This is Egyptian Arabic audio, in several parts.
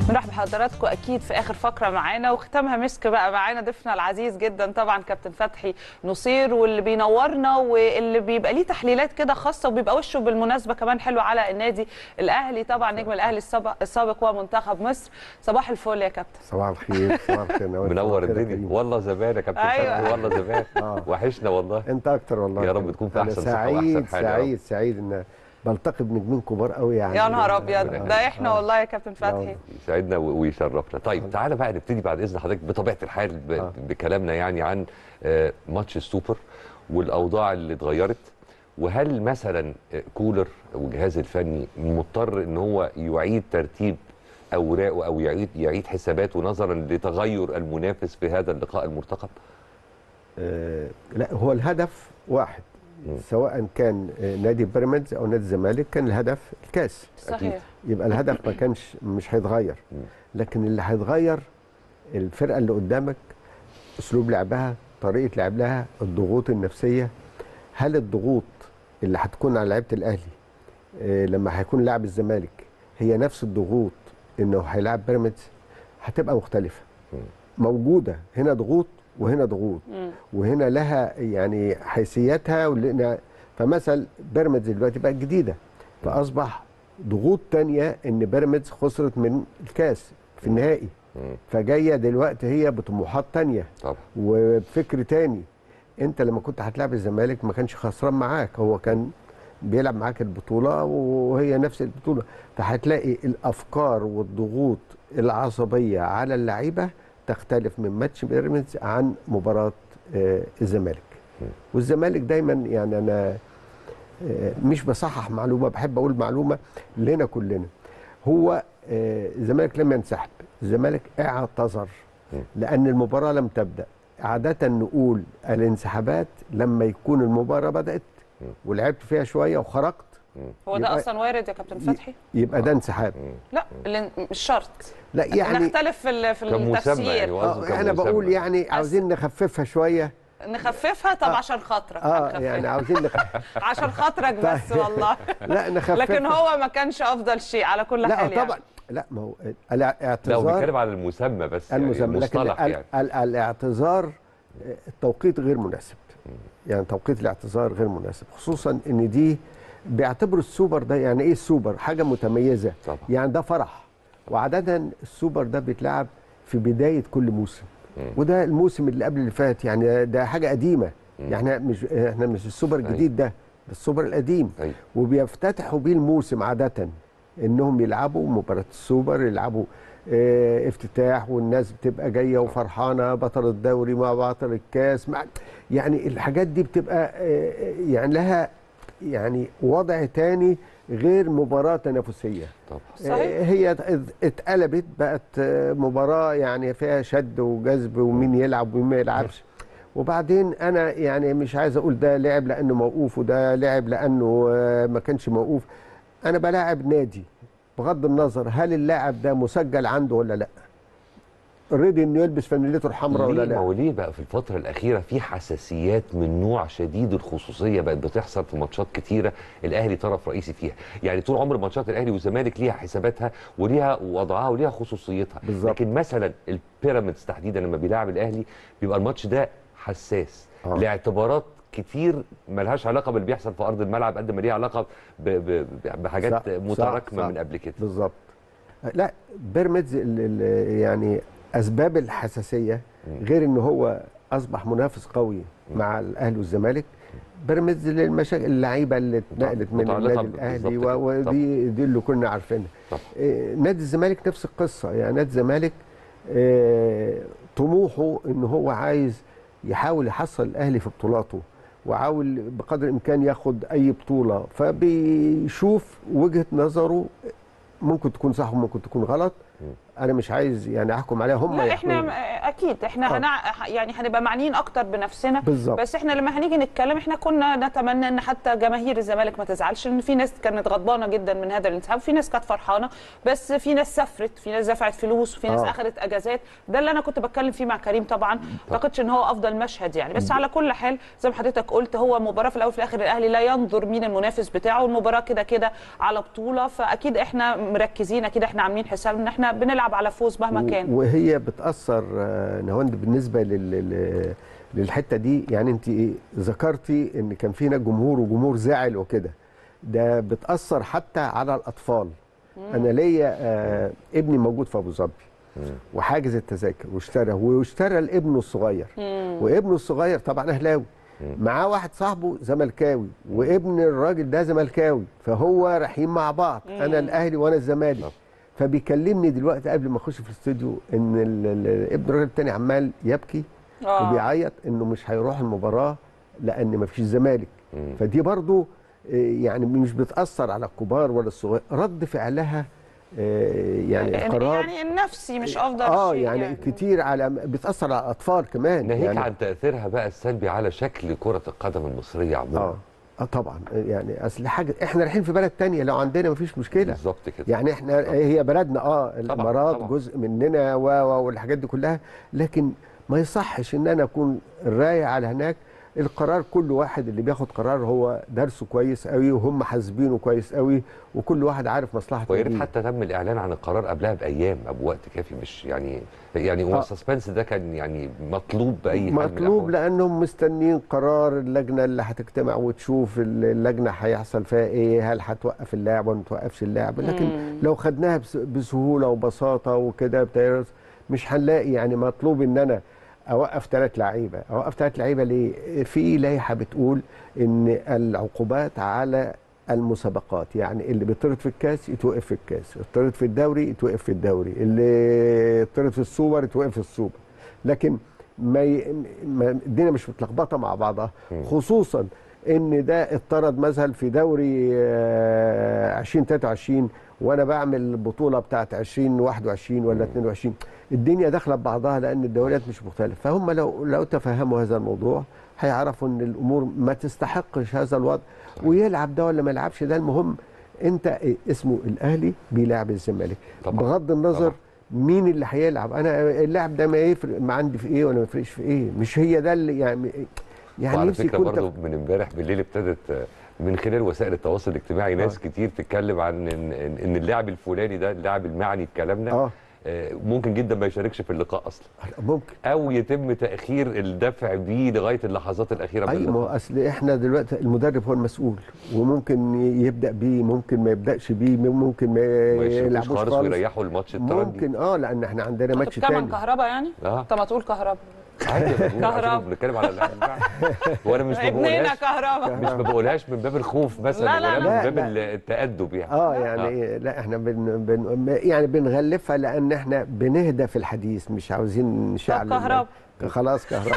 بنرحب بحضراتكم اكيد في اخر فقره معانا وختامها مسك بقى معانا ضيفنا العزيز جدا طبعا كابتن فتحي نصير واللي بينورنا واللي بيبقى ليه تحليلات كده خاصه وبيبقى وشه بالمناسبه كمان حلو على النادي الاهلي طبعا نجم الاهلي السابق, السابق ومنتخب مصر صباح الفل يا كابتن صباح الخير صباح الخير نوال. منور صباح الخير يا الدنيا كريم. والله زمان يا كابتن أيوة. فتحي والله زمان آه. وحشنا والله انت اكتر والله يا رب تكون في أنا أحسن صحة سعيد وأحسن حال يا رب. سعيد سعيد ان بلتقي بنجمين كبار قوي يعني يا نهار ابيض آه. ده احنا آه. والله يا كابتن فتحي يسعدنا و- ويشرفنا طيب تعالى بقى نبتدي بعد اذن حضرتك بطبيعه الحال ب- آه. بكلامنا يعني عن آه، ماتش السوبر والاوضاع اللي اتغيرت وهل مثلا آه، كولر والجهاز الفني مضطر ان هو يعيد ترتيب اوراقه او يعيد يعيد حساباته نظرا لتغير المنافس في هذا اللقاء المرتقب آه لا هو الهدف واحد مم. سواء كان آه، نادي بيراميدز او نادي الزمالك كان الهدف الكاس صحيح يبقى الهدف ما كانش مش هيتغير مم. لكن اللي هيتغير الفرقه اللي قدامك اسلوب لعبها طريقه لعب لها الضغوط النفسيه هل الضغوط اللي هتكون على لعيبه الاهلي آه، لما هيكون لاعب الزمالك هي نفس الضغوط انه هيلاعب بيراميدز هتبقى مختلفه مم. موجوده هنا ضغوط وهنا ضغوط مم. وهنا لها يعني حيثياتها ولنا فمثل بيراميدز دلوقتي بقت جديده فاصبح ضغوط تانية ان بيراميدز خسرت من الكاس في النهائي مم. فجايه دلوقتي هي بطموحات تانية طبعا وبفكر تاني انت لما كنت هتلعب الزمالك ما كانش خسران معاك هو كان بيلعب معاك البطوله وهي نفس البطوله فهتلاقي الافكار والضغوط العصبيه على اللعيبه تختلف من ماتش بيراميدز عن مباراه آه، الزمالك م. والزمالك دايما يعني انا آه، مش بصحح معلومه بحب اقول معلومه لنا كلنا هو آه، الزمالك لم ينسحب الزمالك اعتذر م. لان المباراه لم تبدا عاده نقول الانسحابات لما يكون المباراه بدات م. ولعبت فيها شويه وخرجت هو ده يبقى- اصلا وارد يا كابتن فتحي يبقى ده انسحاب مم. لا اللي- مش شرط لا يعني نختلف في ال- في كمسمى التفسير يعني آه قصده انا كمسمى. بقول يعني عاوزين نخففها شويه نخففها طب آه. عشان خاطرك اه هنخففها. يعني عاوزين نخففها عشان خاطرك بس والله لا نخففها لكن هو ما كانش افضل شيء على كل لا حال يعني. طبعا لا ما هو لا الاعتذار هو بيتكلم على المسمى بس يعني المسمى لكن المصطلح ال- يعني ال- الاعتذار آه، التوقيت غير مناسب يعني توقيت الاعتذار غير مناسب خصوصا ان دي بيعتبروا السوبر ده يعني ايه السوبر حاجه متميزه طبعا يعني ده فرح وعاده السوبر ده بيتلعب في بدايه كل موسم مم. وده الموسم اللي قبل اللي فات يعني ده حاجه قديمه مم. يعني احنا مش احنا مش السوبر الجديد ده ده السوبر القديم أيوة. وبيفتتحوا بيه الموسم عاده انهم يلعبوا مباراه السوبر يلعبوا اه افتتاح والناس بتبقى جايه وفرحانه بطل الدوري مع بطل الكاس مع يعني الحاجات دي بتبقى اه يعني لها يعني وضع تاني غير مباراه تنافسيه طبعا صحيح. آه، هي ات- اتقلبت بقت آه، مباراه يعني فيها شد وجذب ومين يلعب ومين ما يلعبش وبعدين انا يعني مش عايز اقول ده لعب لانه موقوف وده لعب لانه آه، ما كانش موقوف انا بلاعب نادي بغض النظر هل اللاعب ده مسجل عنده ولا لا رضي انه يلبس فانيلته الحمراء ولا ليه ما لا هو ليه بقى في الفترة الأخيرة في حساسيات من نوع شديد الخصوصية بقت بتحصل في ماتشات كتيرة الأهلي طرف رئيسي فيها، يعني طول عمر ماتشات الأهلي والزمالك ليها حساباتها وليها وضعها وليها خصوصيتها، بالظبط. لكن مثلا البيراميدز تحديدا لما بيلاعب الأهلي بيبقى الماتش ده حساس آه. لاعتبارات كتير ملهاش علاقة باللي بيحصل في أرض الملعب قد ما ليها علاقة ب- ب- بحاجات صح، متراكمة صح. من قبل كده. بالظبط لا بيراميدز ال- ال- يعني اسباب الحساسيه مم. غير ان هو اصبح منافس قوي مع الاهلي والزمالك بيراميدز للمشاكل اللعيبه اللي اتنقلت من متعلقة النادي ب- الاهلي بالظبط كده. و- ودي دي اللي كنا عارفينها طبعا. إيه، نادي الزمالك نفس القصه يعني نادي الزمالك إيه، طموحه ان هو عايز يحاول يحصل الاهلي في بطولاته وعاول بقدر الامكان ياخد اي بطوله فبيشوف وجهه نظره ممكن تكون صح وممكن تكون غلط مم. انا مش عايز يعني احكم عليها هم لا يحكموا. احنا اكيد احنا آه. هنع... يعني هنبقى معنيين اكتر بنفسنا بالظبط بس احنا لما هنيجي نتكلم احنا كنا نتمنى ان حتى جماهير الزمالك ما تزعلش ان في ناس كانت غضبانه جدا من هذا الانسحاب في ناس كانت فرحانه بس في ناس سافرت في ناس دفعت فلوس وفي ناس آه. اخذت اجازات ده اللي انا كنت بتكلم فيه مع كريم طبعا ما اعتقدش ان هو افضل مشهد يعني بس على كل حال زي ما حضرتك قلت هو مباراه في الاول وفي الاخر الاهلي لا ينظر مين المنافس بتاعه المباراه كده كده على بطوله فاكيد احنا مركزين اكيد احنا عاملين حساب ان احنا بنلعب على فوز مهما و- كان وهي بتاثر آه، نهاوند بالنسبه لل... لل- للحته دي يعني انت إيه ذكرتي ان كان فينا جمهور وجمهور زاعل وكده ده بتاثر حتى على الاطفال انا ليا آه ابني موجود في ابو ظبي وحاجز التذاكر واشترى واشترى لابنه الصغير وابنه الصغير طبعا اهلاوي معاه واحد صاحبه زملكاوي وابن الراجل ده زملكاوي فهو رايحين مع بعض انا الاهلي وانا الزمالك فبيكلمني دلوقتي قبل ما اخش في الاستوديو ان ال- ال- ابن الراجل التاني عمال يبكي آه. وبيعيط انه مش هيروح المباراه لان مفيش زمالك فدي برضو آه، يعني مش بتاثر على الكبار ولا الصغير رد فعلها آه، يعني القرار يعني النفسي مش افضل اه شيء يعني, يعني كتير على بتاثر على الاطفال كمان ناهيك يعني عن تاثيرها بقى السلبي على شكل كره القدم المصريه عموما اه اه طبعا يعني اصل حاجه احنا رايحين في بلد تانية لو عندنا مفيش مشكله بالظبط كده يعني احنا هي بلدنا اه الامارات طبعاً. جزء مننا و و- والحاجات دي كلها لكن ما يصحش ان انا اكون رايح على هناك القرار كل واحد اللي بياخد قرار هو درسه كويس قوي وهم حاسبينه كويس قوي وكل واحد عارف مصلحته ويا ريت إيه. حتى تم الاعلان عن القرار قبلها بايام او بوقت كافي مش يعني يعني هو آه. السسبنس ده كان يعني مطلوب باي حال من مطلوب الأحوال. لانهم مستنيين قرار اللجنه اللي هتجتمع وتشوف اللجنه هيحصل فيها ايه هل هتوقف اللاعب ولا ما توقفش اللاعب لكن لو خدناها بس- بسهوله وبساطه وكده بتايرز مش هنلاقي يعني مطلوب ان انا اوقف ثلاث لعيبه اوقف ثلاث لعيبه ليه في لائحه بتقول ان العقوبات على المسابقات يعني اللي بيطرد في الكاس يتوقف في الكاس يطرد في الدوري يتوقف في الدوري اللي يطرد في السوبر يتوقف في السوبر لكن ما, ي... ما الدنيا مش متلخبطه مع بعضها خصوصا ان ده اتطرد مثلا في دوري آه، 2023 وانا بعمل البطوله بتاعت 2021 ولا 22 الدنيا داخله ببعضها لان الدوريات مش مختلفه فهم لو لو تفهموا هذا الموضوع هيعرفوا ان الامور ما تستحقش هذا الوضع ويلعب ده ولا ما يلعبش ده المهم انت إيه؟ اسمه الاهلي بيلعب الزمالك طبعاً. بغض النظر طبعاً. مين اللي هيلعب انا اللاعب ده ما يفرق ما عندي في ايه ولا ما يفرقش في ايه مش هي ده اللي يعني يعني وعلى نفسي فكره كنت برضو من امبارح بالليل ابتدت آه، من خلال وسائل التواصل الاجتماعي ناس كتير تتكلم عن ان ان إن اللاعب الفلاني ده اللاعب المعني بكلامنا اه آه، ممكن جدا ما يشاركش في اللقاء اصلا ممكن او يتم تاخير الدفع بيه لغايه اللحظات الاخيره من اي ما اللقاء هو اصل احنا دلوقتي المدرب هو المسؤول وممكن يبدا بيه ممكن ما يبداش بيه ممكن ما ما يشاركوش يلعبوش خالص خالص ويريحوا الماتش الترجي ممكن اه لان احنا عندنا ماتش بتتكلم عن تاني كهربا يعني اه طب ما تقول كهربا عادي يا فندم، كهربا. عشان بنتكلم على اللاعب المعني. وانا مش ما ابننا بقولهاش كهربا مش ما بقولهاش من باب الخوف مثلا لا، لا، ولا لا. من باب لا. التادب يعني اه يعني لا احنا بن بن يعني بنغلفها لان احنا بنهدى في الحديث مش عاوزين نشعل كهربا. خلاص كهربا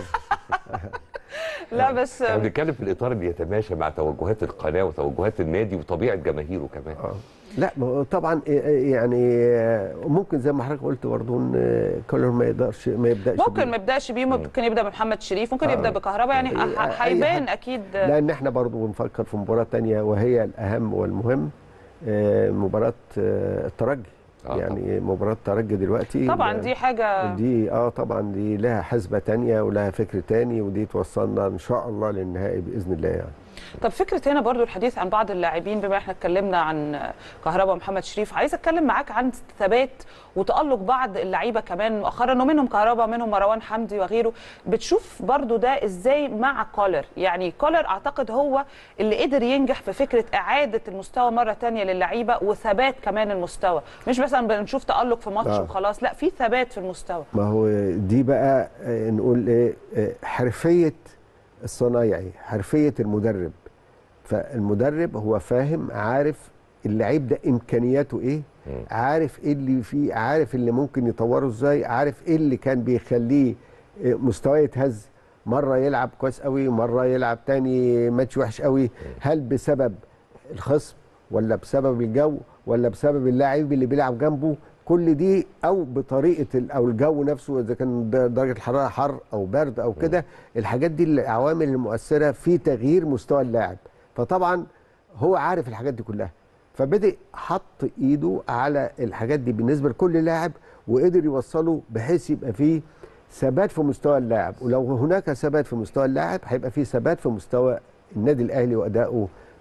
لا بس احنا بنتكلم في الاطار اللي يتماشى مع توجهات القناه وتوجهات النادي وطبيعه جماهيره كمان اه لا ما هو طبعا إيه- إيه يعني آه، ممكن زي ما حضرتك قلت برضه ان آه، كولر ما يقدرش ما يبداش ممكن بيه. ما يبداش بيه ممكن يبدا بمحمد شريف ممكن آه. يبدا بكهربا يعني أي- ه- أي هيبان حد. اكيد لان احنا برضه بنفكر في مباراه تانية وهي الاهم والمهم آه، مباراه آه، الترجي آه، يعني مباراه الترجي دلوقتي طبعا آه، دي حاجه دي اه طبعا دي لها حسبه تانية ولها فكر تاني ودي توصلنا ان شاء الله للنهائي باذن الله يعني طب فكره هنا برضو الحديث عن بعض اللاعبين بما احنا اتكلمنا عن كهربا ومحمد شريف عايز اتكلم معاك عن ثبات وتالق بعض اللعيبه كمان مؤخرا ومنهم كهربا منهم مروان حمدي وغيره بتشوف برضو ده ازاي مع كولر يعني كولر اعتقد هو اللي قدر ينجح في فكره اعاده المستوى مره تانية للعيبه وثبات كمان المستوى مش مثلا بنشوف تالق في ماتش آه. وخلاص لا في ثبات في المستوى ما هو دي بقى آه، نقول ايه آه، حرفيه الصنايعي حرفيه المدرب فالمدرب هو فاهم عارف اللعيب ده امكانياته ايه عارف ايه اللي فيه عارف اللي ممكن يطوره ازاي عارف ايه اللي كان بيخليه آه، مستواه يتهز مره يلعب كويس قوي مره يلعب تاني ماتش وحش قوي هل بسبب الخصم ولا بسبب الجو ولا بسبب اللاعب اللي بيلعب جنبه كل دي او بطريقه ال- او الجو نفسه اذا كان د- درجه الحراره حر او برد او كده الحاجات دي العوامل المؤثره في تغيير مستوى اللاعب فطبعا هو عارف الحاجات دي كلها فبدأ حط ايده على الحاجات دي بالنسبه لكل لاعب وقدر يوصله بحيث يبقى فيه ثبات في مستوى اللاعب ولو هناك ثبات في مستوى اللاعب هيبقى فيه ثبات في مستوى النادي الاهلي وادائه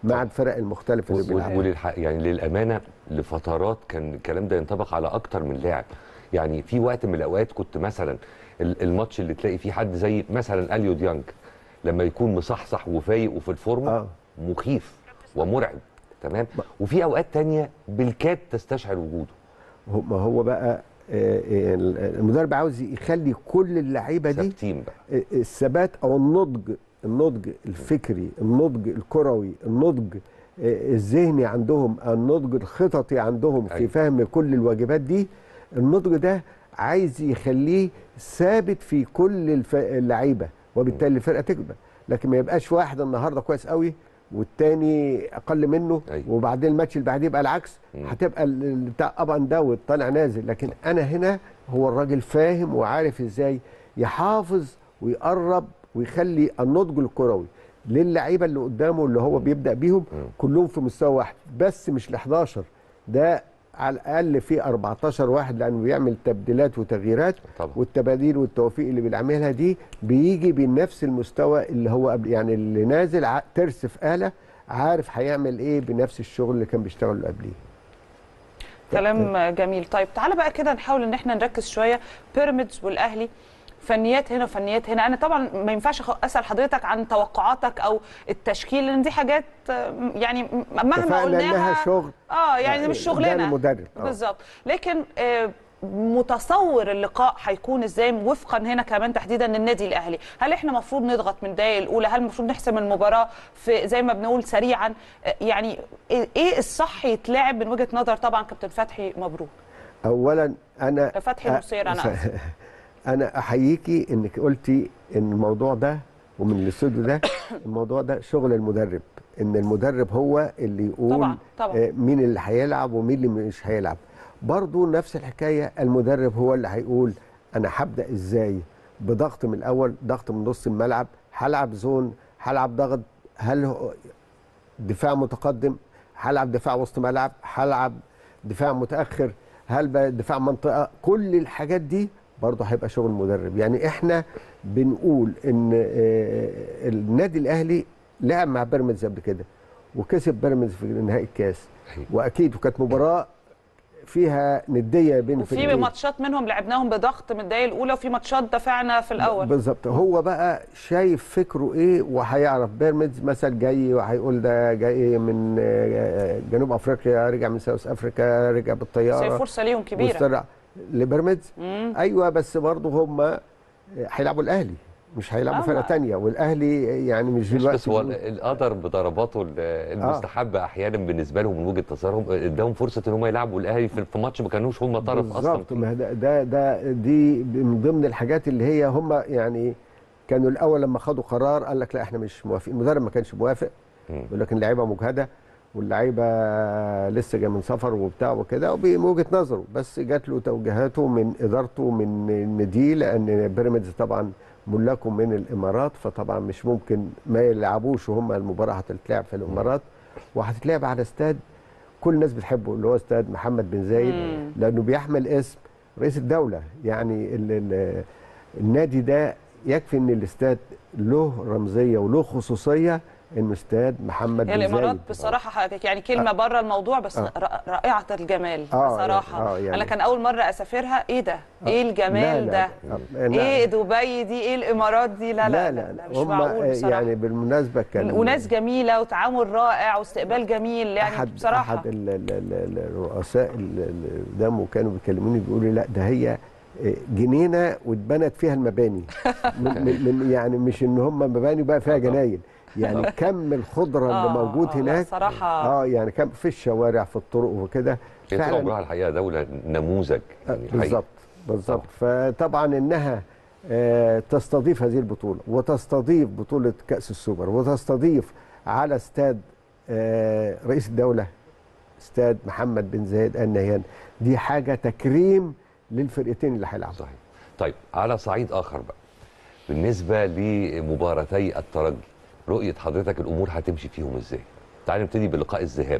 مع الفرق المختلفه اللي و- بيلعبوا وللحق يعني للامانه لفترات كان الكلام ده ينطبق على اكتر من لاعب يعني في وقت من الاوقات كنت مثلا ال- الماتش اللي تلاقي فيه حد زي مثلا اليو ديانج لما يكون مصحصح وفايق وفي الفورمه آه. مخيف ومرعب تمام وفي اوقات تانية بالكاد تستشعر وجوده هو- ما هو بقى آه، آه، المدرب عاوز يخلي كل اللعيبه دي ثابتين بقى الثبات او النضج النضج الفكري النضج الكروي النضج آه، الذهني عندهم النضج الخططي عندهم في أيوة. فهم كل الواجبات دي النضج ده عايز يخليه ثابت في كل الف- اللعيبه وبالتالي الفرقه تكبر لكن ما يبقاش واحد النهارده كويس قوي والتاني اقل منه أيوة. وبعدين الماتش اللي بعديه يبقى العكس مم. هتبقى ال- ال- بتاع اب اند داون طالع نازل لكن انا هنا هو الراجل فاهم وعارف ازاي يحافظ ويقرب ويخلي النضج الكروي للعيبه اللي قدامه اللي هو بيبدا بيهم كلهم في مستوى واحد بس مش ال 11 ده على الاقل في 14 واحد لانه بيعمل تبديلات وتغييرات طبعا. والتباديل والتوفيق اللي بيعملها دي بيجي بنفس المستوى اللي هو قبل يعني اللي نازل ع- ترس في آلة عارف هيعمل ايه بنفس الشغل اللي كان بيشتغله قبليه كلام جميل طيب تعالى بقى كده نحاول ان احنا نركز شويه بيراميدز والاهلي فنيات هنا وفنيات هنا انا طبعا ما ينفعش أخ- اسال حضرتك عن توقعاتك او التشكيل لان دي حاجات آه، يعني م- مهما اتفقنا قلناها انها شغل اه يعني مش ده شغلنا المدرب آه. بالظبط لكن آه، متصور اللقاء هيكون ازاي وفقا هنا كمان تحديدا للنادي الاهلي هل احنا المفروض نضغط من الدقايق الاولى هل المفروض نحسم المباراه في زي ما بنقول سريعا آه، يعني ايه إيه الصح يتلعب من وجهه نظر طبعا كابتن فتحي مبروك اولا انا فتحي أ- نصير أنا آسف. انا احييكي انك قلتي ان الموضوع ده ومن الاستوديو ده الموضوع ده شغل المدرب ان المدرب هو اللي يقول طبعاً، طبعاً. آه، مين اللي هيلعب ومين اللي مش هيلعب برضو نفس الحكايه المدرب هو اللي هيقول انا هبدا ازاي بضغط من الاول ضغط من نص الملعب هلعب زون هلعب ضغط هل هو دفاع متقدم هلعب دفاع وسط ملعب هلعب دفاع متاخر هل بقى دفاع منطقه كل الحاجات دي برضه هيبقى شغل مدرب يعني احنا بنقول ان آه، النادي الاهلي لعب مع بيراميدز قبل كده وكسب بيراميدز في نهائي الكاس أيوة. واكيد وكانت مباراه فيها نديه بين وفي الفريقين. ماتشات منهم لعبناهم بضغط من الدقايق الاولى وفي ماتشات دفعنا في الاول بالظبط هو بقى شايف فكره ايه وهيعرف بيراميدز مثلا جاي وهيقول ده جاي من آه، جنوب افريقيا رجع من ساوث افريكا رجع بس هي بالطياره فرصه ليهم كبيره واسترع لبيراميدز مم. ايوه بس برضه هم هيلعبوا الاهلي مش هيلعبوا آه، فرقه ما- تانية والاهلي يعني مش مش دلوقتي بس هو القدر بضرباته ال- المستحبه احيانا بالنسبه لهم من وجهه نظرهم اداهم فرصه ان هم يلعبوا الاهلي في في ماتش ما كانوش هم طرف اصلا بالظبط فيه. ما ده, ده ده دي من ضمن الحاجات اللي هي هم يعني كانوا الاول لما خدوا قرار قال لك لا احنا مش موافقين المدرب ما كانش موافق مم. يقول لك اللعيبه مجهده واللعيبه لسه جايه من سفر وبتاع وكده ومن وجهه نظره بس جات له توجيهاته من ادارته من النادي لان بيراميدز طبعا ملاكه من الامارات فطبعا مش ممكن ما يلعبوش وهم المباراه هتتلعب في الامارات وهتتلعب على استاد كل الناس بتحبه اللي هو استاد محمد بن زايد مم. لانه بيحمل اسم رئيس الدوله يعني ال ال النادي ده يكفي ان الاستاد له رمزيه وله خصوصيه انه استاد محمد هي بن الامارات زايد بصراحه حضرتك يعني كلمه بره الموضوع بس آه. ر- رائعه الجمال آه، بصراحه آه، يعني- انا كان اول مره اسافرها ايه ده ايه الجمال لا، ده لا، لا. ايه دبي دي ايه الامارات دي لا لا لا, لا, مش هم معقول بصراحه يعني بالمناسبه كان وناس جميله وتعامل رائع واستقبال جميل يعني احد بصراحه احد ال- ال- ال- الرؤساء ال- ال- قدامه كانوا بيكلموني بيقولوا لي لا ده هي جنينه واتبنت فيها المباني من, من من- يعني مش ان هم مباني بقى فيها جناين يعني كم الخضره اللي آه، موجود آه، لا، هناك صراحة. اه يعني كم في الشوارع في الطرق وكده هي طول عمرها الحقيقه دوله نموذج يعني الحقيقة. بالظبط بالظبط فطبعا انها آه، تستضيف هذه البطوله وتستضيف بطوله كاس السوبر وتستضيف على استاد آه، رئيس الدوله استاد محمد بن زايد ال نهيان دي حاجه تكريم للفرقتين اللي هيلعبوا صحيح طيب على صعيد اخر بقى بالنسبه لمباراتي الترجي رؤيه حضرتك الامور هتمشي فيهم ازاي تعال نبتدي بلقاء الذهاب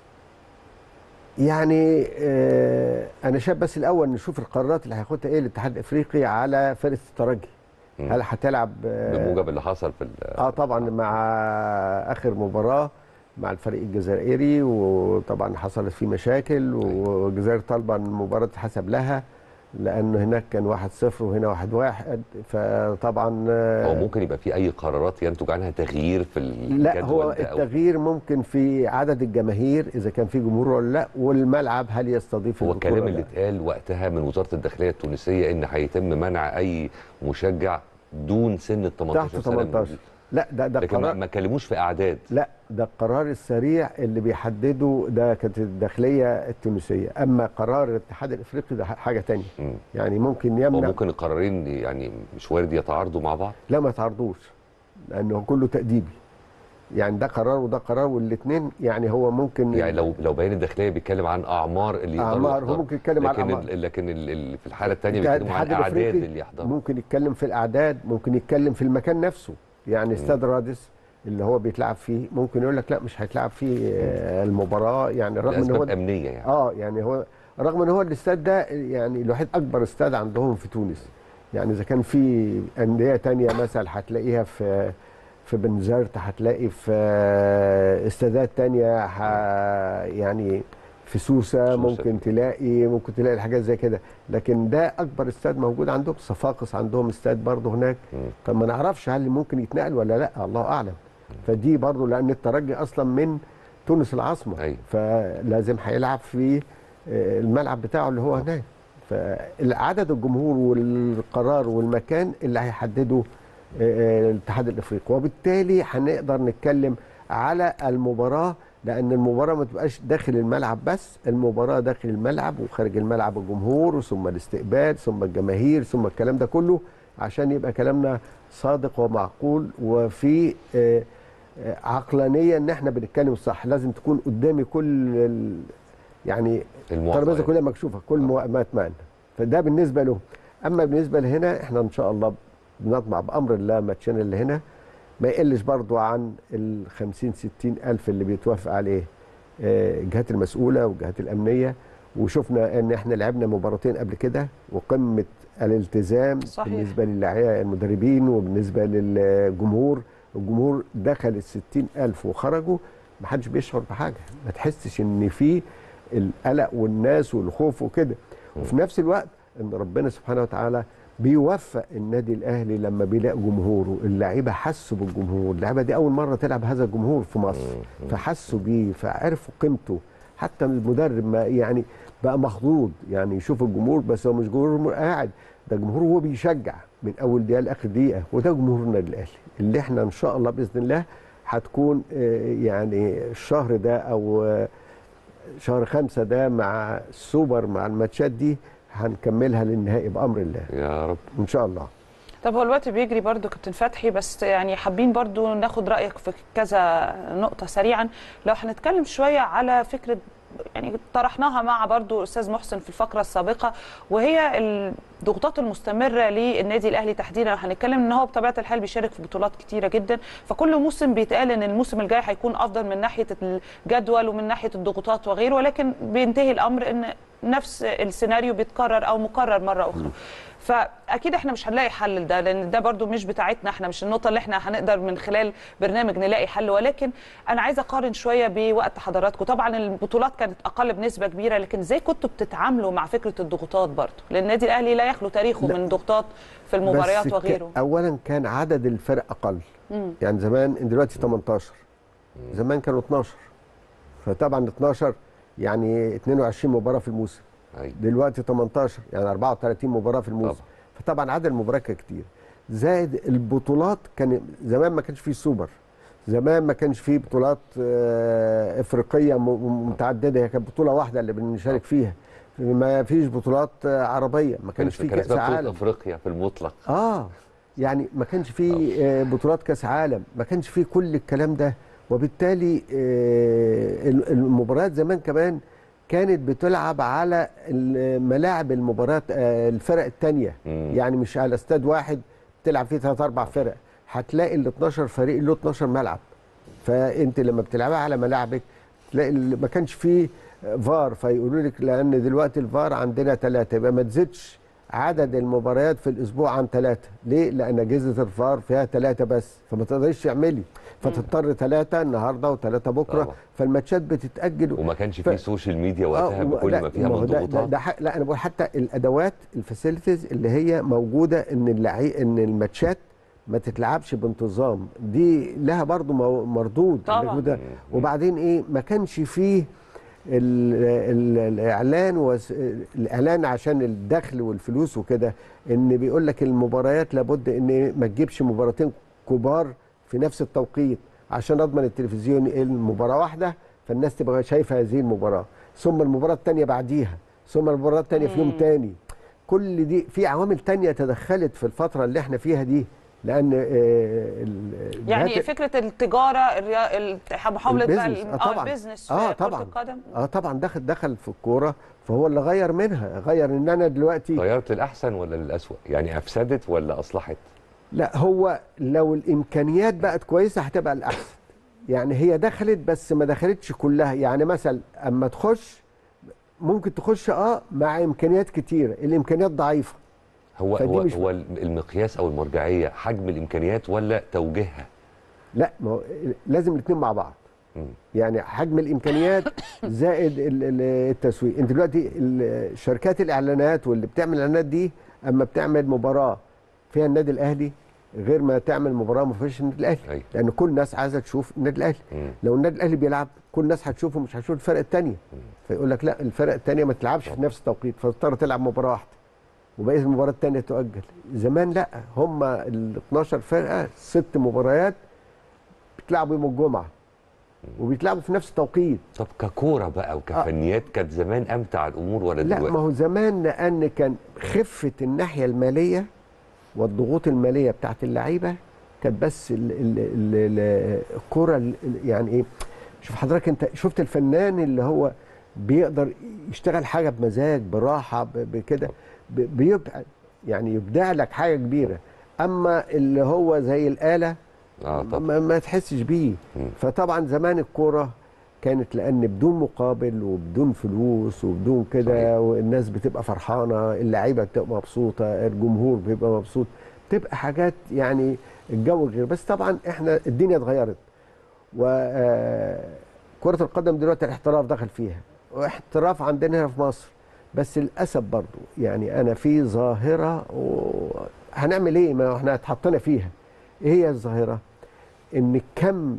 يعني آه، انا شايف بس الاول نشوف القرارات اللي هياخدها ايه الاتحاد الافريقي على فرقه الترجي مم. هل هتلعب آه، بموجب اللي حصل في ال- اه طبعا مع اخر مباراه مع الفريق الجزائري وطبعا حصلت فيه مشاكل والجزائر طالبه إن المباراه تحسب لها لان هناك كان 1-0 وهنا 1-1 فطبعا هو ممكن يبقى في اي قرارات ينتج عنها تغيير في الجدول لا هو ده أو التغيير ممكن في عدد الجماهير اذا كان في جمهور ولا لا والملعب هل يستضيف هو البطولة الكلام ولا اللي لا. اتقال وقتها من وزاره الداخليه التونسيه ان هيتم منع اي مشجع دون سن ال 18 تحت سنه من 18 الوجود. لا ده ده لكن ما قرار ما كلموش في اعداد لا ده القرار السريع اللي بيحدده ده كانت الداخليه التونسيه اما قرار الاتحاد الافريقي ده حاجه تانية مم. يعني ممكن هو يمنع ممكن القرارين يعني مش وارد يتعارضوا مع بعض لا ما يتعرضوش لانه كله تاديبي يعني ده قرار وده قرار والاثنين يعني هو ممكن يعني لو لو بيان الداخليه بيتكلم عن اعمار اللي يقدروا أعمار، هو يحضروا. ممكن يتكلم عن لكن أعمار. ال- لكن ال- ال- في الحاله الثانيه الاتحاد بيتكلموا عن الاتحاد اعداد الافريقي اللي يحضروا ممكن يتكلم في الاعداد ممكن يتكلم في المكان نفسه يعني استاد رادس اللي هو بيتلعب فيه ممكن يقول لك لا مش هيتلعب فيه آه، المباراه يعني رغم ان هو لاسباب امنيه يعني اه يعني هو رغم ان هو الاستاد ده يعني الوحيد اكبر استاد عندهم في تونس يعني اذا كان في انديه تانية مثلا هتلاقيها في في بنزرت هتلاقي في استادات تانية ح يعني في سوسه سوسة. ممكن تلاقي ممكن تلاقي الحاجات زي كده لكن ده اكبر استاد موجود عندهم صفاقس عندهم استاد برضه هناك مم. فما نعرفش هل ممكن يتنقل ولا لا الله اعلم فدي برضه لان الترجي اصلا من تونس العاصمه أيوة. فلازم هيلعب في آه، الملعب بتاعه اللي هو هناك فعدد الجمهور والقرار والمكان اللي هيحدده آه، الاتحاد الافريقي وبالتالي هنقدر نتكلم على المباراه لان المباراه ما تبقاش داخل الملعب بس المباراه داخل الملعب وخارج الملعب الجمهور ثم الاستقبال ثم الجماهير ثم الكلام ده كله عشان يبقى كلامنا صادق ومعقول وفي آه، آه، عقلانيه ان احنا بنتكلم صح لازم تكون قدامي كل ال- يعني الترابيزه المعطيات كلها مكشوفه كل مو- ما اتمنى فده بالنسبه له اما بالنسبه لهنا احنا ان شاء الله بنطمع بامر الله ماتشنا اللي هنا ما يقلش برضو عن ال 50 60 الف اللي بيتوافق عليه آه، الجهات المسؤوله والجهات الامنيه وشفنا ان احنا لعبنا مباراتين قبل كده وقمه الالتزام صحيح. بالنسبه للاعياء المدربين وبالنسبه للجمهور الجمهور دخل ال 60 الف وخرجوا ما حدش بيشعر بحاجه ما تحسش ان في القلق والناس والخوف وكده وفي نفس الوقت ان ربنا سبحانه وتعالى بيوفق النادي الاهلي لما بيلاقي جمهوره اللعيبه حسوا بالجمهور اللعيبه دي اول مره تلعب هذا الجمهور في مصر فحسوا بيه فعرفوا قيمته حتى المدرب ما يعني بقى مخضوض يعني يشوف الجمهور بس هو مش جمهور قاعد ده جمهور هو بيشجع من اول دقيقه لاخر دقيقه وده جمهور النادي الاهلي اللي احنا ان شاء الله باذن الله هتكون آه، يعني الشهر ده او آه، شهر خمسة ده مع السوبر مع الماتشات دي هنكملها للنهائي بامر الله يا رب ان شاء الله طب هو الوقت بيجري برضو كابتن فتحي بس يعني حابين برضو ناخد رايك في كذا نقطه سريعا لو هنتكلم شويه على فكره يعني طرحناها مع برضو استاذ محسن في الفقره السابقه وهي الضغوطات المستمره للنادي الاهلي تحديدا هنتكلم ان هو بطبيعه الحال بيشارك في بطولات كتيره جدا فكل موسم بيتقال ان الموسم الجاي هيكون افضل من ناحيه الجدول ومن ناحيه الضغوطات وغيره ولكن بينتهي الامر ان نفس السيناريو بيتكرر او مكرر مره اخرى فاكيد احنا مش هنلاقي حل لده لان ده برضو مش بتاعتنا احنا مش النقطه اللي احنا هنقدر من خلال برنامج نلاقي حل ولكن انا عايزه اقارن شويه بوقت حضراتكم طبعا البطولات كانت اقل بنسبه كبيره لكن ازاي كنتوا بتتعاملوا مع فكره الضغوطات برضو لان النادي الاهلي لا يخلو تاريخه لا. من ضغوطات في المباريات بس ك- وغيره اولا كان عدد الفرق اقل مم. يعني زمان دلوقتي 18 زمان كانوا 12 فطبعا 12 يعني 22 مباراه في الموسم أيوة. دلوقتي 18 يعني 34 مباراه في الموسم طبعا. فطبعا عدد المباريات كان كتير زائد البطولات كان زمان ما كانش فيه سوبر زمان ما كانش فيه بطولات آه، افريقيه م- م- متعدده هي كانت بطوله واحده اللي بنشارك فيها ما فيش بطولات آه، عربيه ما كانش فيه كان كاس اسمها بطولة عالم افريقيا في المطلق اه يعني ما كانش فيه آه، بطولات كاس عالم ما كانش فيه كل الكلام ده وبالتالي آه، ال- المباريات زمان كمان كانت بتلعب على ملاعب المباريات آه، الفرق التانية مم. يعني مش على استاد واحد تلعب فيه ثلاث اربع فرق هتلاقي ال 12 فريق له 12 ملعب فانت لما بتلعبها على ملاعبك تلاقي ال- ما كانش فيه فار فيقولوا لك لان دلوقتي الفار عندنا ثلاثه يبقى ما تزيدش عدد المباريات في الاسبوع عن ثلاثه ليه لان اجهزه الفار فيها ثلاثه بس فما تقدريش تعملي فتضطر ثلاثه النهارده وثلاثه بكره طبعا. فالماتشات بتتاجل وما كانش ف- فيه سوشيال ميديا وقتها آه، و- بكل لا، ما فيها ما هو من ده- ده, ضغوطات ده حق لا انا بقول حتى الادوات الفاسيلتيز اللي هي موجوده ان اللعي ان الماتشات ما تتلعبش بانتظام دي لها برضو مو- مردود طبعاً. ده وبعدين ايه ما كانش فيه ال ال الاعلان وس الاعلان عشان الدخل والفلوس وكده ان بيقول لك المباريات لابد ان ما تجيبش مباراتين كبار في نفس التوقيت عشان اضمن التلفزيون المباراه واحده فالناس تبقى شايفه هذه المباراه ثم المباراه الثانيه بعديها ثم المباراه الثانيه في يوم تاني كل دي في عوامل تانية تدخلت في الفتره اللي احنا فيها دي لان آه، ال- يعني الجهات- فكره التجاره الريا- ال- محاوله بقى البيزنس. ال- آه طبعاً. البيزنس اه في كرة طبعا القدم اه طبعا دخل دخل في الكوره فهو اللي غير منها غير ان انا دلوقتي غيرت للاحسن ولا للاسوء يعني افسدت ولا اصلحت لا هو لو الامكانيات بقت كويسه هتبقى الاحسن يعني هي دخلت بس ما دخلتش كلها يعني مثلا اما تخش ممكن تخش اه مع امكانيات كتيره الامكانيات ضعيفه هو فدي هو مش- هو المقياس او المرجعيه حجم الامكانيات ولا توجيهها لا ما هو لازم الاثنين مع بعض مم. يعني حجم الامكانيات زائد ال- ال- التسويق انت دلوقتي ال- شركات الاعلانات واللي بتعمل الاعلانات دي اما بتعمل مباراه فيها النادي الاهلي غير ما تعمل مباراه ما فيهاش النادي الاهلي أيوة. لان كل الناس عايزه تشوف النادي الاهلي مم. لو النادي الاهلي بيلعب كل الناس هتشوفه مش هتشوف الفرق الثانيه فيقول لك لا الفرق الثانيه ما تلعبش في نفس التوقيت فتضطر تلعب مباراه واحده وبقيه المباراه الثانيه تؤجل زمان لا هم ال 12 فرقه ست مباريات بتلعبوا يوم الجمعه وبيتلعبوا في نفس التوقيت طب ككوره بقى وكفنيات كانت زمان امتع الامور ولا لا دلوقتي ما هو زمان لان كان خفه الناحيه الماليه والضغوط الماليه بتاعت اللعيبه كانت بس ال- ال- ال- ال- الكوره ال- يعني ايه شوف حضرتك انت شفت الفنان اللي هو بيقدر يشتغل حاجه بمزاج براحه ب- بكده ب- بيبقى يعني يبدع لك حاجه كبيره اما اللي هو زي الاله اه طب ما, ما تحسش بيه مم. فطبعا زمان الكوره كانت لان بدون مقابل وبدون فلوس وبدون صحيح. كده والناس بتبقى فرحانه اللعيبه بتبقى مبسوطه الجمهور بيبقى مبسوط بتبقى حاجات يعني الجو غير بس طبعا احنا الدنيا اتغيرت وكرة القدم دلوقتي الاحتراف دخل فيها واحتراف عندنا هنا في مصر بس للاسف برضو يعني انا في ظاهره و... هنعمل ايه ما احنا اتحطينا فيها ايه هي الظاهره ان كم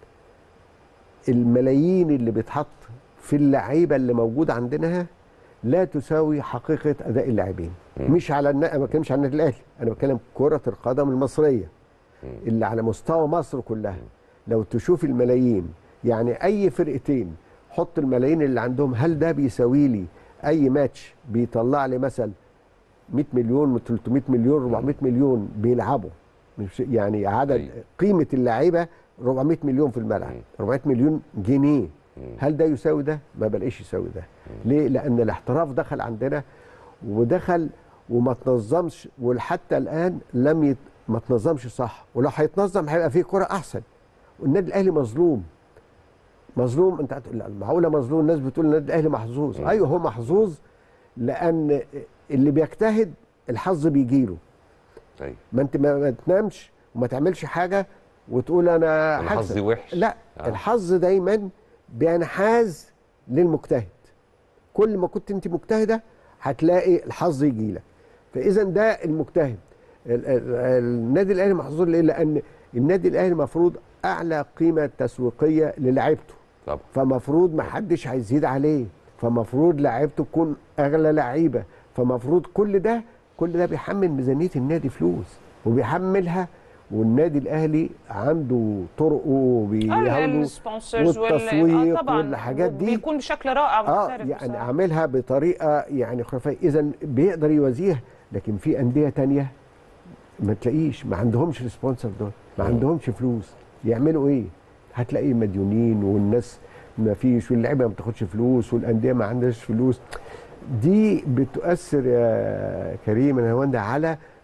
الملايين اللي بيتحط في اللعيبه اللي موجوده عندنا لا تساوي حقيقه اداء اللاعبين مم. مش على النا... انا ما بتكلمش عن النادي الاهلي انا بتكلم كره القدم المصريه اللي على مستوى مصر كلها لو تشوف الملايين يعني اي فرقتين حط الملايين اللي عندهم هل ده بيساوي لي اي ماتش بيطلع لي مثلا 100 مليون 300 مليون 400 مليون بيلعبوا مش يعني عدد أيوة. قيمه اللعيبه 400 مليون في الملعب مم. 400 مليون جنيه مم. هل ده يساوي ده ما بلاقيش يساوي ده ليه لان الاحتراف دخل عندنا ودخل وما تنظمش وحتى الان لم يت... ما تنظمش صح ولو هيتنظم هيبقى فيه كرة احسن والنادي الاهلي مظلوم مظلوم انت هتقول لا معقوله مظلوم الناس بتقول النادي الاهلي محظوظ مم. ايوه هو محظوظ لان اللي بيجتهد الحظ بيجيله ايوه ما انت ما, ما تنامش وما تعملش حاجه وتقول انا انا هكسب. حظي وحش لا آه. الحظ دايما بينحاز للمجتهد كل ما كنت انت مجتهده هتلاقي الحظ يجي لك فاذا ده المجتهد ال- ال- النادي الاهلي محظوظ ليه لان النادي الاهلي المفروض اعلى قيمه تسويقيه للاعيبته طبعا فمفروض ما حدش هيزيد عليه فمفروض لعيبته تكون اغلى لعيبه فمفروض كل ده كل ده بيحمل ميزانيه النادي فلوس وبيحملها والنادي الاهلي عنده طرقه وبيهاولوا السبونسرز والتسويق طبعا والحاجات دي. بيكون بشكل رائع اه محترف يعني بصراحة. اعملها بطريقه يعني خرافيه اذا بيقدر يوازيها لكن في انديه تانية ما تلاقيش ما عندهمش السبونسر دول ما مم. عندهمش فلوس يعملوا ايه هتلاقي مديونين والناس ما فيش واللعيبه ما بتاخدش فلوس والانديه ما عندهاش فلوس دي بتؤثر يا كريم يا هوندا على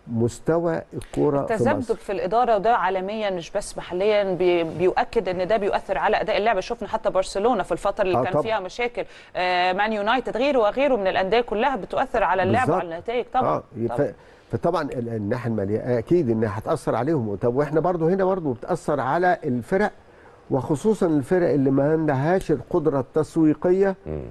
مستوى الكوره في التذبذب مصر في الاداره وده عالميا مش بس محليا بي بيؤكد ان ده بيؤثر على اداء اللعبه شفنا حتى برشلونه في الفتره اللي آه كان طبعا. فيها مشاكل آه مان يونايتد غيره وغيره من الانديه كلها بتؤثر على اللعبه بالظبط. وعلى النتائج طبعا, اه طبعا. ف- فطبعا ال- الناحيه الماليه اكيد انها هتاثر عليهم طب واحنا برضو هنا برضو بتاثر على الفرق وخصوصا الفرق اللي ما عندهاش القدره التسويقيه مم.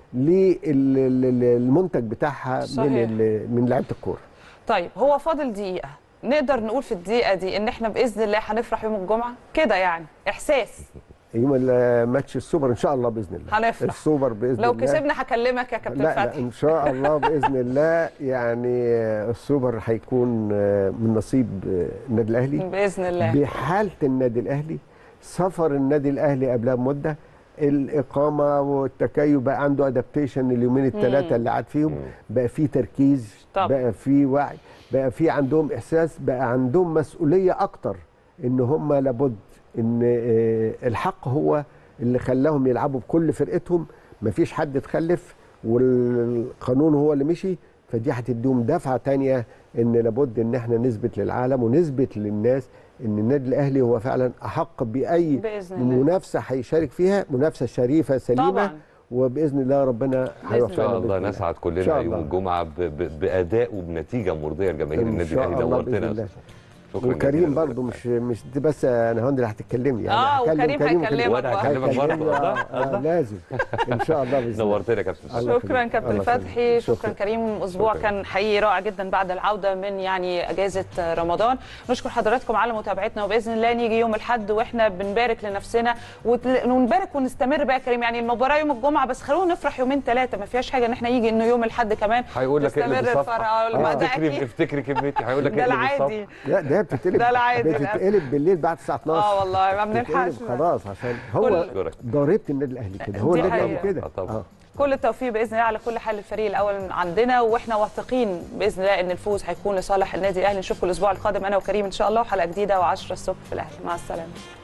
للمنتج بتاعها من صحيح. ال- من لعيبه الكوره طيب هو فاضل دقيقه نقدر نقول في الدقيقه دي ان احنا باذن الله هنفرح يوم الجمعه كده يعني احساس يوم ماتش السوبر ان شاء الله باذن الله هنفرح. السوبر باذن لو الله كسبنا هكلمك يا كابتن لا, لا فتحي ان شاء الله باذن الله يعني السوبر هيكون من نصيب النادي الاهلي باذن الله بحاله النادي الاهلي سفر النادي الاهلي قبلها بمده الاقامه والتكيف بقى عنده ادابتيشن اليومين الثلاثه اللي قعد فيهم بقى في تركيز طبعا. بقى في وعي بقى في عندهم احساس بقى عندهم مسؤوليه اكتر ان هم لابد ان آه، الحق هو اللي خلاهم يلعبوا بكل فرقتهم مفيش حد اتخلف والقانون هو اللي مشي فدي هتديهم دفعه تانية ان لابد ان احنا نثبت للعالم ونثبت للناس ان النادي الاهلي هو فعلا احق باي بإذن الله. منافسه هيشارك فيها منافسه شريفه سليمه طبعاً. وباذن الله ربنا الله. ان هيوفقنا شاء الله بإذن نسعد إن كلنا شاء يوم الله. الجمعه ب- ب- باداء وبنتيجه مرضيه لجماهير ان النادي شاء الاهلي الله نورتنا باذن يا الله أستاذ. شكرا وكريم جزيلا برضو مش مش دي بس انا هند اللي هتتكلمي يعني اه هكلم وكريم كريم هيكلمك وأنا برضه. هكلمك برضه. هيكلمني، الله، آه، الله. آه، لازم ان شاء الله باذن الله نورتنا يا كابتن الله سلام. شكرا يخليك. كابتن الله فتحي يخليك. شكرا شكرا. كريم اسبوع شكرا. كان حقيقي رائع جدا بعد العوده من يعني اجازه رمضان نشكر حضراتكم على متابعتنا وباذن الله نيجي يوم الاحد واحنا بنبارك لنفسنا وت- ونبارك ونستمر بقى يا كريم يعني المباراه يوم الجمعه بس خلونا نفرح يومين ثلاثه ما فيهاش حاجه ان احنا يجي انه يوم الاحد كمان هيقول لك اقلب تستمر الصفحه الفرحه ما ده افتكري اكيد افتكري كلمتي هيقول لك ده اقلب العادي الصفحه لا ده بتتقلب ده العادي بتتقلب بالليل بعد الساعه 12 اه والله ما بتتقلب بنلحقش خلاص عشان هو أشكرك. ضريبه النادي الاهلي كده هو دي النادي الاهلي حقيقة. كده آه طبعاً. كل التوفيق باذن الله على كل حال الفريق الاول عندنا واحنا واثقين باذن الله ان الفوز هيكون لصالح النادي الاهلي نشوفكم الاسبوع القادم انا وكريم ان شاء الله وحلقه جديده و10 الصبح في الاهلي مع السلامه